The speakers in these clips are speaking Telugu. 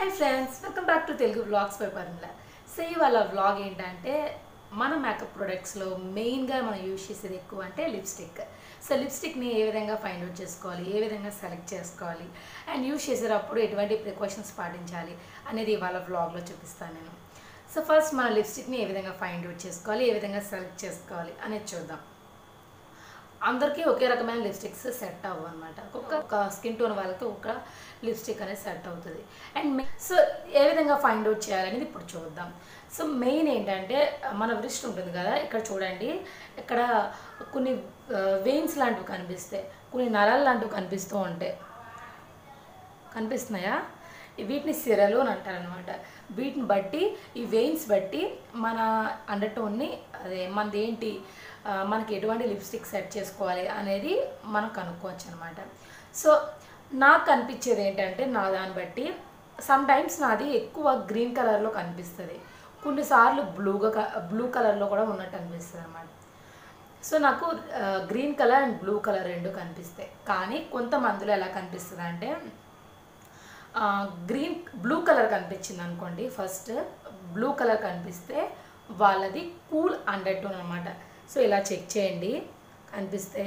hi friends welcome back to Telugu vlogs by Parmila so ఇవాళ వ్లాగ్ ఏంటంటే మన మేకప్ ప్రొడక్ట్స్లో మెయిన్గా మనం యూజ్ చేసేది ఎక్కువ అంటే లిప్స్టిక్ సో లిప్స్టిక్ని ఏ విధంగా ఫైండ్ అవుట్ చేసుకోవాలి ఏ విధంగా సెలెక్ట్ చేసుకోవాలి అండ్ యూజ్ చేసేటప్పుడు ఎటువంటి ప్రికాషన్స్ పాటించాలి అనేది ఇవాళ వ్లాగ్లో చూపిస్తాను నేను సో ఫస్ట్ మన లిప్స్టిక్ని ఏ విధంగా ఫైండ్ అవుట్ చేసుకోవాలి ఏ విధంగా సెలెక్ట్ చేసుకోవాలి అనేది చూద్దాం అందరికీ ఒకే రకమైన లిప్స్టిక్స్ సెట్ అవ్వు అనమాట ఒక్కొక్క ఒక స్కిన్ టోన్ వాళ్ళకి ఒక లిప్స్టిక్ అనేది సెట్ అవుతుంది అండ్ సో ఏ విధంగా ఫైండ్ అవుట్ చేయాలనేది ఇప్పుడు చూద్దాం సో మెయిన్ ఏంటంటే మన రిస్ట్ ఉంటుంది కదా ఇక్కడ చూడండి ఇక్కడ కొన్ని వెయిన్స్ లాంటివి కనిపిస్తాయి కొన్ని నరాలు లాంటివి కనిపిస్తూ ఉంటాయి కనిపిస్తున్నాయా వీటిని సిరలు అని అంటారనమాట వీటిని బట్టి ఈ వెయిన్స్ బట్టి మన అండర్ టోన్ని అదే మనది ఏంటి ఆ, మనకి ఎటువంటి లిప్స్టిక్ సెట్ చేసుకోవాలి అనేది మనం కనుక్కోవచ్చు అనమాట సో నాకు కనిపించేది ఏంటంటే నా దాన్ని బట్టి సమ్ టైమ్స్ నాది ఎక్కువ గ్రీన్ కలర్లో కనిపిస్తుంది కొన్నిసార్లు బ్లూగా బ్లూ కలర్లో కూడా ఉన్నట్టు అనిపిస్తుంది అనమాట సో నాకు green colour and blue colour రెండు కనిపిస్తాయి కానీ కొంతమందిలో ఎలా కనిపిస్తుంది అంటే గ్రీన్ బ్లూ కలర్ కనిపించింది అనుకోండి ఫస్ట్ బ్లూ కలర్ కనిపిస్తే వాళ్ళది కూల్ అండర్ టోన్ అనమాట సో ఇలా చెక్ చేయండి కనిపిస్తే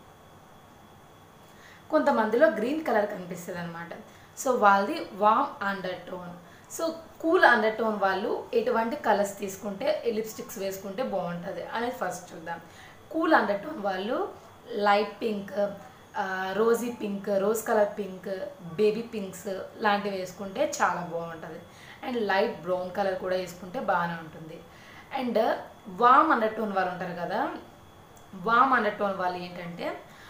కొంతమందిలో గ్రీన్ కలర్ కనిపిస్తుంది అనమాట సో వాళ్ళది warm undertone so cool undertone వాళ్ళు ఎటువంటి కలర్స్ తీసుకుంటే లిప్స్టిక్స్ వేసుకుంటే బాగుంటుంది అనేది ఫస్ట్ చూద్దాం కూల్ అండర్ టోన్ వాళ్ళు light pink rosy pink rose colour pink baby pinks లాంటివి వేసుకుంటే చాలా బాగుంటుంది అండ్ లైట్ బ్రౌన్ కలర్ కూడా వేసుకుంటే బాగానే ఉంటుంది అండ్ వామ్ అండర్ టోన్ వాళ్ళు ఉంటారు కదా వామ్ అండర్ టోన్ వాళ్ళు ఏంటంటే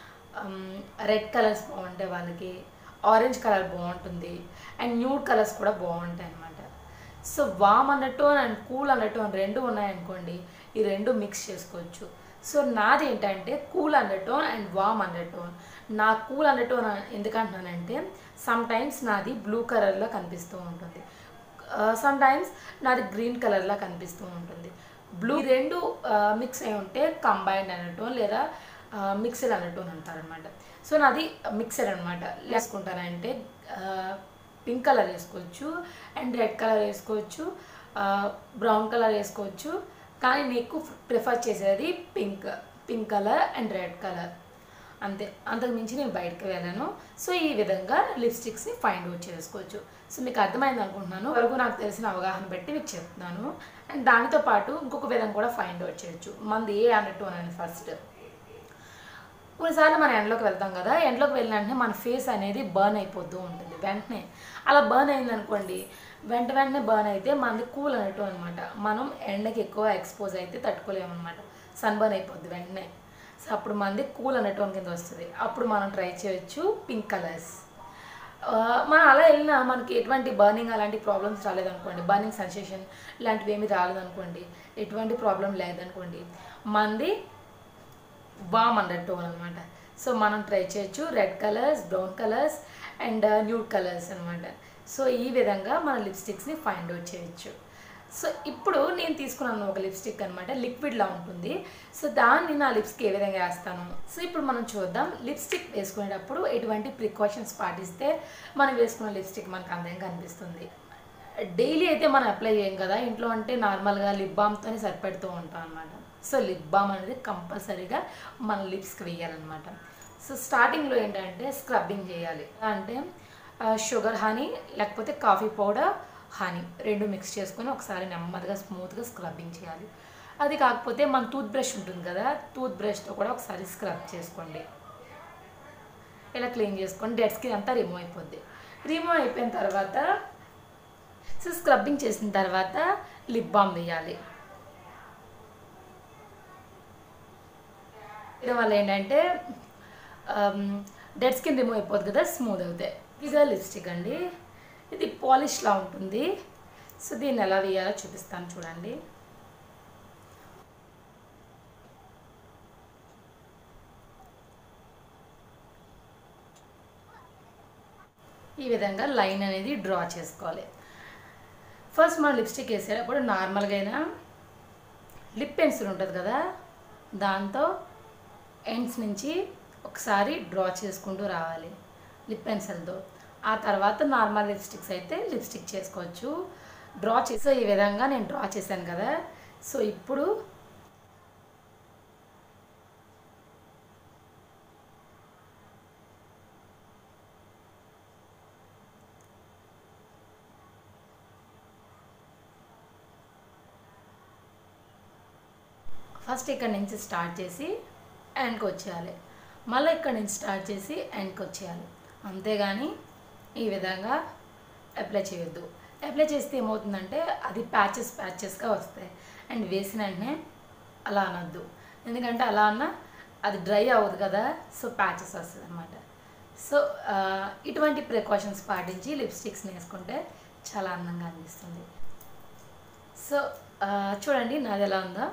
రెడ్ కలర్స్ బాగుంటాయి వాళ్ళకి ఆరెంజ్ కలర్ బాగుంటుంది అండ్ న్యూడ్ కలర్స్ కూడా బాగుంటాయి అనమాట so warm undertone and cool undertone రెండు ఉన్నాయనుకోండి ఈ రెండు మిక్స్ చేసుకోవచ్చు సో నాది ఏంటంటే cool undertone and warm undertone నా కూల్ అండర్ టోన్ ఎందుకంటున్నానంటే సమ్ టైమ్స్ నాది బ్లూ కలర్లో కనిపిస్తూ ఉంటుంది సమ్ టైమ్స్ నాది గ్రీన్ కలర్లో కనిపిస్తూ ఉంటుంది బ్లూ రెండు మిక్స్ అయి ఉంటే కంబైన్డ్ అనటోన్ లేదా మిక్స్డ్ అనటోన్ అంటారనమాట సో నాది మిక్సడ్ అనమాట వేసుకుంటానంటే పింక్ కలర్ వేసుకోవచ్చు అండ్ రెడ్ కలర్ వేసుకోవచ్చు బ్రౌన్ కలర్ వేసుకోవచ్చు కానీ నీకు ప్రిఫర్ చేసేది pink pink colour and red colour అంతే అంతకు మించి నేను బయటకు వెళ్ళాను సో ఈ విధంగా లిప్స్టిక్స్ని ఫైండ్ అవుట్ చేసుకోవచ్చు సో మీకు అర్థమైంది అనుకుంటున్నాను వరకు నాకు తెలిసిన అవగాహన బట్టి మీకు చెప్తున్నాను అండ్ దానితో పాటు ఇంకొక విధంగా కూడా ఫైండ్ అవుట్ చేయొచ్చు మనది ఏ అన్నట్టు అని ఫస్ట్ కొన్నిసార్లు మనం ఎండలోకి వెళ్తాం కదా ఎండలోకి వెళ్ళిన వెంటనే మన ఫేస్ అనేది బర్న్ అయిపోతూ ఉంటుంది వెంటనే అలా బర్న్ అయింది అనుకోండి వెంట వెంటనే బర్న్ అయితే మనది కూల్ అన్నట్టు అనమాట మనం ఎండకి ఎక్కువ ఎక్స్పోజ్ అయితే తట్టుకోలేమన్నమాట సన్ బర్న్ అయిపోద్ది వెంటనే సో అప్పుడు మనది కూల్ అన్నట్టు కింద వస్తుంది అప్పుడు మనం ట్రై చేయొచ్చు పింక్ కలర్స్ మనం అలా వెళ్ళినా మనకి ఎటువంటి బర్నింగ్ అలాంటి ప్రాబ్లమ్స్ రాలేదనుకోండి బర్నింగ్ సెన్సేషన్ ఇలాంటివి ఏమి రాలేదనుకోండి ఎటువంటి ప్రాబ్లం లేదనుకోండి మనది వామ్ అండర్ టోన్ అనమాట సో మనం ట్రై చేయొచ్చు red colours brown colours and nude colours అనమాట సో ఈ విధంగా మన లిప్స్టిక్స్ని ఫైండ్ అవుట్ చేయొచ్చు సో ఇప్పుడు నేను తీసుకున్నాను ఒక లిప్స్టిక్ అనమాట లిక్విడ్లా ఉంటుంది సో దాన్ని నా లిప్స్కి ఏ విధంగా వేస్తాను సో ఇప్పుడు మనం చూద్దాం లిప్స్టిక్ వేసుకునేటప్పుడు ఎటువంటి ప్రికాషన్స్ పాటిస్తే మనం వేసుకున్న లిప్స్టిక్ మనకు అందంగా కనిపిస్తుంది డైలీ అయితే మనం అప్లై చేయం కదా ఇంట్లో అంటే నార్మల్గా లిప్ బామ్తోనే సరిపెడుతూ ఉంటాం అనమాట సో లిప్ బామ్ అనేది కంపల్సరీగా మన లిప్స్కి వేయాలన్నమాట సో స్టార్టింగ్లో ఏంటంటే స్క్రబ్బింగ్ చేయాలి అంటే షుగర్ హనీ లేకపోతే కాఫీ పౌడర్ హనీ రెండు మిక్స్ చేసుకొని ఒకసారి నెమ్మదిగా స్మూత్గా స్క్రబ్బింగ్ చేయాలి అది కాకపోతే మన టూత్ బ్రష్ ఉంటుంది కదా టూత్ బ్రష్తో కూడా ఒకసారి స్క్రబ్ చేసుకోండి ఇలా క్లీన్ చేసుకొని డెడ్ స్కిన్ అంతా రిమూవ్ అయిపోద్ది రిమూవ్ అయిపోయిన తర్వాత సో స్క్రబ్బింగ్ చేసిన తర్వాత లిప్ బామ్ వేయాలి వేయడం వల్ల ఏంటంటే డెడ్ స్కిన్ రిమూవ్ అయిపోద్ది కదా స్మూత్ అవుతాయి ఇది లిప్స్టిక్ అండి ఇది పాలిష్లా ఉంటుంది సో దీన్ని ఎలా వేయాలో చూపిస్తాను చూడండి ఈ విధంగా లైన్ అనేది డ్రా చేసుకోవాలి ఫస్ట్ మనం లిప్స్టిక్ వేసేటప్పుడు నార్మల్గా అయినా లిప్ పెన్సిల్ ఉంటుంది కదా దాంతో ఎండ్స్ నుంచి ఒకసారి డ్రా చేసుకుంటూ రావాలి లిప్ పెన్సిల్తో ఆ తర్వాత నార్మల్ లిప్స్టిక్స్ అయితే లిప్స్టిక్ చేసుకోవచ్చు డ్రా చేసి ఈ విధంగా నేను డ్రా చేశాను కదా సో ఇప్పుడు ఫస్ట్ ఇక్కడ నుంచి స్టార్ట్ చేసి ఎండ్కి వచ్చేయాలి మళ్ళీ ఇక్కడ నుంచి స్టార్ట్ చేసి ఎండ్కి వచ్చేయాలి అంతేగాని ఈ విధంగా అప్లై చేయొద్దు అప్లై చేస్తే ఏమవుతుందంటే అది ప్యాచెస్ ప్యాచెస్గా వస్తాయి అండ్ వేసిన వెంటనే అలా అనొద్దు ఎందుకంటే అలా అన్న అది డ్రై అవ్వదు కదా సో ప్యాచెస్ వస్తుంది అనమాట సో ఆ, ఇటువంటి ప్రికాషన్స్ పాటించి లిప్స్టిక్స్ని వేసుకుంటే చాలా అందంగా అనిపిస్తుంది సో ఆ, చూడండి నాది ఎలా ఉందో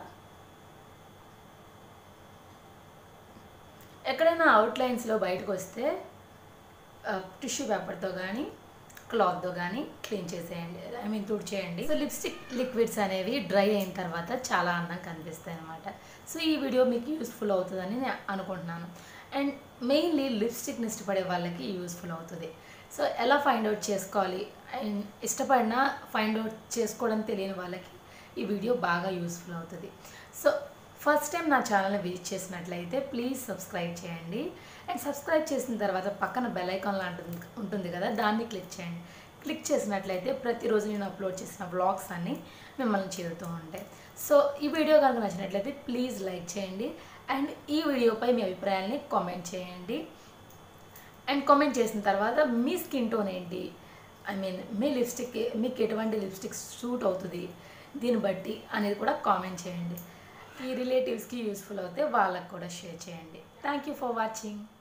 ఎక్కడైనా అవుట్లైన్స్లో బయటకు వస్తే టిష్యూ పేపర్తో కానీ క్లాత్తో కానీ క్లీన్ చేసేయండి ఐ మీన్ తుడిచేయండి సో లిప్స్టిక్ లిక్విడ్స్ అనేవి డ్రై అయిన తర్వాత చాలా అందంగా కనిపిస్తాయి అనమాట సో ఈ వీడియో మీకు యూస్ఫుల్ అవుతుందని నేను అనుకుంటున్నాను అండ్ మెయిన్లీ లిప్స్టిక్ని ఇష్టపడే వాళ్ళకి యూస్ఫుల్ అవుతుంది సో ఎలా ఫైండ్ అవుట్ చేసుకోవాలి అండ్ ఇష్టపడిన ఫైండ్ అవుట్ చేసుకోవడం తెలియని వాళ్ళకి ఈ వీడియో బాగా యూస్ఫుల్ అవుతుంది సో ఫస్ట్ టైం నా ఛానల్ని విజిట్ చేసినట్లయితే ప్లీజ్ సబ్స్క్రైబ్ చేయండి అండ్ సబ్స్క్రైబ్ చేసిన తర్వాత పక్కన బెల్ ఐకాన్ లాంటిది ఉంటుంది కదా దాన్ని క్లిక్ చేయండి క్లిక్ చేసినట్లయితే ప్రతిరోజు నేను అప్లోడ్ చేసిన బ్లాగ్స్ అన్నీ మిమ్మల్ని చేరుతూ ఉంటాయి సో ఈ వీడియో కనుక నచ్చినట్లయితే ప్లీజ్ లైక్ చేయండి అండ్ ఈ వీడియోపై మీ అభిప్రాయాల్ని కామెంట్ చేయండి అండ్ కామెంట్ చేసిన తర్వాత మీ స్కిన్ టోన్ ఏంటి ఐ మీన్ మీ లిప్స్టిక్ మీకు ఎటువంటి లిప్స్టిక్ సూట్ అవుతుంది దీన్ని బట్టి అనేది కూడా కామెంట్ చేయండి ఈ రిలేటివ్స్కి యూస్ఫుల్ అవుతే వాళ్ళకు కూడా షేర్ చేయండి థ్యాంక్ యూ ఫర్ వాచింగ్